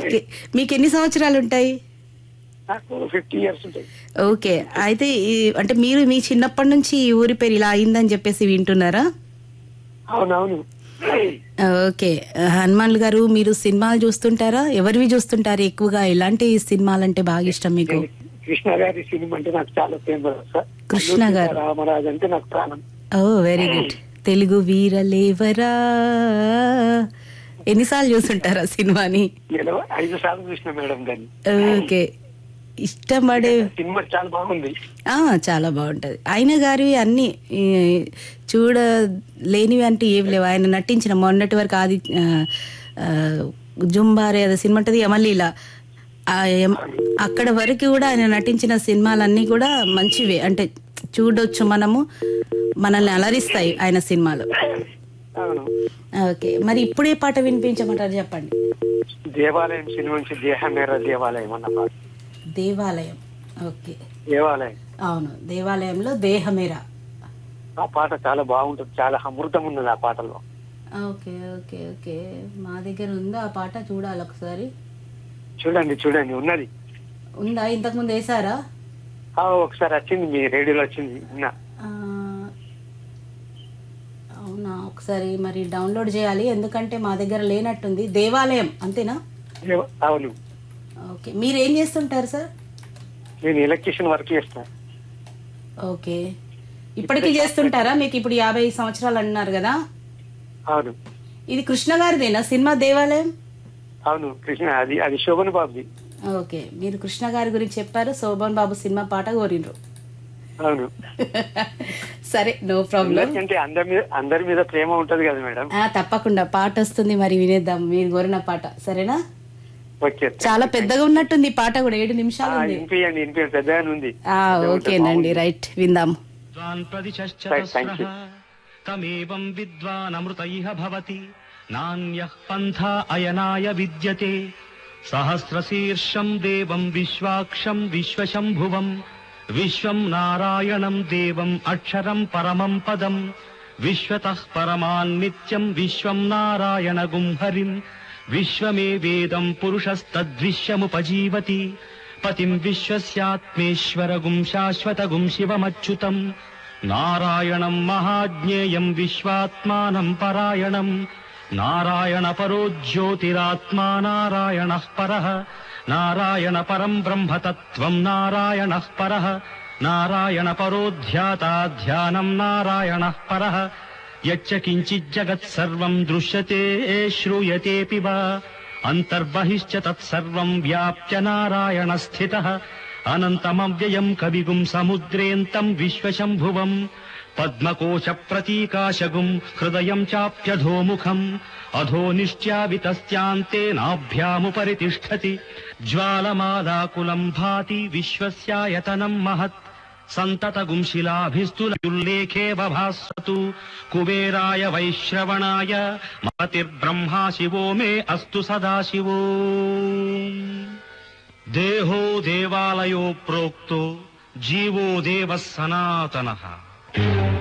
మీకు మీకు ఎన్ని సంవత్సరాలు ఉంటాయి నాకు ఫిఫ్టీ ఇయర్స్ ఉంటాయి ఓకే అయితే ఈ- అంటే మీరు మీ చిన్నప్పటి నుంచి ఈ ఊరి పేరు ఇలా అయిందని చెప్పేసి వింటున్నారా అవునవును ఓకే హనుమాన్ గారు మీరు సినిమాలు చూస్తుంటారా ఎవరివి చూస్తుంటారు ఎక్కువగా ఎలాంటి సినిమాలు అంటే బాగా ఇష్టం మీకు కృష్ణ గారి సినిమా అంటే నాకు చాలా ఫేమస్ సార్ కృష్ణ గారు. రామరాజు అంటే నాకు ప్రాణం ఓ వెరీ గుడ్ తెలుగు వీరలేవరా ఎన్నిసార్లు చూస్తుంటారా సినిమాని నేను ఐదు సార్లు చూసిన మేడం దాన్ని ఓకే ఇష్టపడే సినిమా చాలా బాగుంది ఆ, చాలా బాగుంటది ఆయన గారి అన్ని ఈ, చూడ లేనివి అంటే ఏం లేవు ఆయన నటించిన మొన్నటి వరకు ఆది ఆ, ఆ, జుంబారే అదే సినిమా ఉంటుంది యమలీల ఆ యమ- అక్కడ వరకు కూడా ఆయన నటించిన సినిమాలన్నీ కూడా మంచివే అంటే చూడొచ్చు మనము మనల్ని అలరిస్తాయి ఆయన సినిమాలు అవును ఓకే మరి ఇప్పుడే పాట వినిపించమంటారు చెప్పండి దేవాలయం సినిమా నుంచి దేహమేర దేవాలయం అన్న పాట దేవాలయం ఓకే దేవాలయం అవును దేవాలయంలో దేహమేరా ఆ పాట చాలా బాగుంటుంది చాలా అమృతం ఉన్నది ఆ పాటలో ఓకే ఓకే ఓకే మా దగ్గర ఉందా ఆ పాట చూడాలి ఒకసారి చూడండి చూడండి ఉన్నది ఉందా ఇంతకుముందు వేసారా ఆ, ఒకసారి వచ్చింది మీ రేడియోలో వచ్చింది విన్నా. ఆ, అవునా ఒకసారి మరి డౌన్లోడ్ చేయాలి ఎందుకంటే మా దగ్గర లేనట్టుంది దేవాలయం అంతేనా దేవ- అవును ఓకే మీరు ఏం చేస్తుంటారు సార్ నేను ఎలక్ట్రీషియన్ వర్క్ చేస్తాను ఓకే ఇప్పటికీ చేస్తుంటారా మీకు ఇప్పుడు యాభై సంవత్సరాలు అన్నారు కదా అవును ఇది కృష్ణ గారిదేనా సినిమా దేవాలయం అవును కృష్ణ అది అది శోభన్ బాబుది ఓకే మీరు కృష్ణ గారి గురించి చెప్పారు శోభన్ బాబు సినిమా పాట కోరిండ్రు అవును సరే నో ప్రాబ్లం అంటే అందరి మీద అందరి మీద ప్రేమ ఉంటది కదా మేడం ఆ తప్పకుండా పాట వస్తుంది మరి వినేద్దాం మీరు కోరిన పాట సరేనా ఓకే చాలా పెద్దగా ఉన్నట్టుంది ఈ పాట కూడా ఏడు నిమిషాలు ఉంది వినిపియండి వినిపియండి పెద్దగానే ఉంది ఆ ఓకేనండి రైట్ విందాం विद्वान् Right, thank प्रदिशश्चतस्रः you. तमेवम् विद्वानमृत इह भवति नान्यः पन्था अयनाय विद्यते सहस्रशीर्षम् देवम् विश्वाक्षम् विश्वशम्भुवम् विश्वम् नारायणम् देवम् अक्षरम् परमम् पदम् विश्वतः परमान्नित्यम् विश्वम् नारायणगुम् हरिम् विश्वमेवेदम् पुरुषस्तद्विश्वमुपजीवति पतिम् विश्वस्यात्मेश्वरगुम् शाश्वतगुम् शिवमच्युतम् नारायणम् महाज्ञेयम् विश्वात्मानम् परायणम् नारायणपरो ज्योतिरात्मा नारायणः परः नारायण परम् ब्रह्म तत्त्वम् नारायणः परः नारायणपरो ध्याता ध्यानम् नारायणः परः यच्च किञ्चिज्जगत् सर्वम् दृश्यते श्रूयतेऽपि वा अन्तर्बहिश्च तत्सर्वम् व्याप्य नारायणस्थितः अनन्तमव्ययम् कविगुम् समुद्रेऽन्तम् विश्वशम्भुवम् पद्मकोशप्रतीकाशगुम् हृदयम् चाप्यधोमुखम् अधो निश्चावितस्यान्तेनाभ्यामुपरि तिष्ठति ज्वालमादाकुलम् भाति विश्वस्यायतनम् महत् सन्ततगुम् शिलाभिस्तुल्लेखे बभासतु कुबेराय वैश्रवणाय मतिर्ब्रह्मा शिवो मे अस्तु सदा शिवो देहो देवालयो प्रोक्तो जीवो देवः सनातनः